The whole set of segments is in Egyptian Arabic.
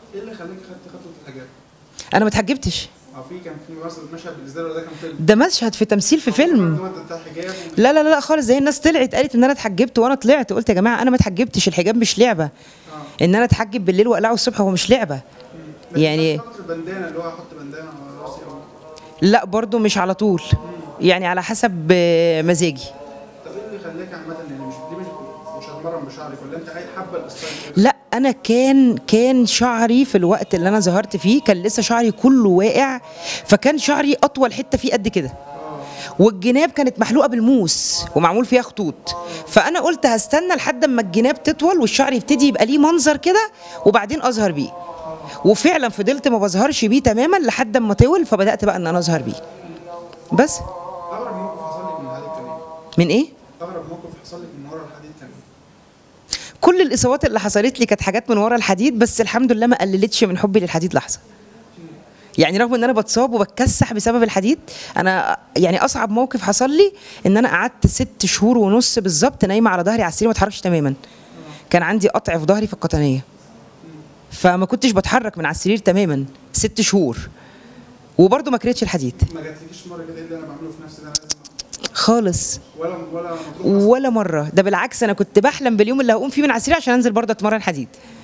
ايه اللي خلاك خدت خطوه الحجاب؟ انا ما اتحجبتش او في كان في مثلا مشهد بالنسبه له ده كان فيلم ده مشهد في تمثيل في فيلم المادة بتاع حجاب لا لا لا لا خالص زي الناس طلعت قالت ان انا اتحجبت وانا طلعت قلت يا جماعه انا ما اتحجبتش الحجاب مش لعبه اه ان انا اتحجب بالليل واقلعه الصبح هو مش لعبه لكن يعني- فتره البندانه اللي هو احط بندانه على راسي او لا برضو مش على طول يعني على حسب آه، مزاجي طب ايه اللي خلاك عامه يعني مش ليه مش مش هتمرن بشعرك ولا انت عايز حابه الستايل كده؟ لا انا كان كان شعري في الوقت اللي انا ظهرت فيه كان لسه شعري كله واقع فكان شعري اطول حته فيه قد كده والجناب كانت محلوقه بالموس ومعمول فيها خطوط فانا قلت هستنى لحد اما الجناب تطول والشعر يبتدي يبقى ليه منظر كده وبعدين اظهر بيه وفعلا فضلت ما بظهرش بيه تماما لحد اما طول فبدات بقى ان انا اظهر بيه بس اغرب موقف حصل لك من الحديد كان ايه؟ من ايه اغرب موقف حصل لك من ورا الحديد كان ايه؟ كل الاصابات اللي حصلت لي كانت حاجات من ورا الحديد بس الحمد لله ما قللتش من حبي للحديد لحظه يعني رغم ان انا بتصاب وبتكسح بسبب الحديد انا يعني اصعب موقف حصل لي ان انا قعدت ست شهور ونص بالظبط نايمه على ظهري على السرير ما اتحركش تماما كان عندي قطع في ظهري في القطنيه فما كنتش بتحرك من على السرير تماما ست شهور وبرضه ما كرهتش الحديد ما جاتلكيش مره كده ايه اللي انا بعمله في نفسي ده لازم خالص ولا ولا مضروب ولا مره ده بالعكس انا كنت بحلم باليوم اللي هقوم فيه من على السرير عشان انزل برضه اتمرن حديد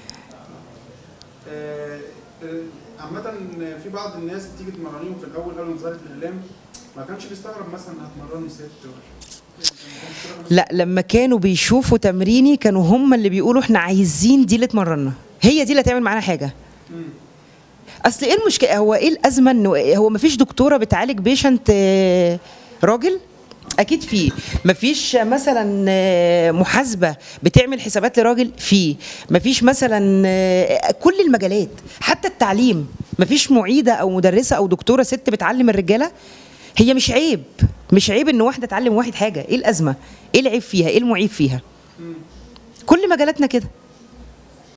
آه، آه، عامة في بعض الناس بتيجي تمرنيهم في الأول أول ما ظهرت الإعلام ما كانش بيستغرب مثلا هتمرني ست ولا لا لما كانوا بيشوفوا تمريني كانوا هم اللي بيقولوا احنا عايزين دي اللي تمرنا هي دي اللي هتعمل معانا حاجه اصل ايه المشكله هو ايه الازمه انه هو ما فيش دكتوره بتعالج بيشنت آه، راجل اكيد في مفيش مثلا آه، محاسبه بتعمل حسابات لراجل في مفيش مثلا آه، كل المجالات حتى التعليم مفيش معيده او مدرسه او دكتوره ست بتعلم الرجاله هي مش عيب مش عيب ان واحده تعلم واحد حاجه ايه الازمه ايه العيب فيها ايه المعيب فيها كل مجالاتنا كده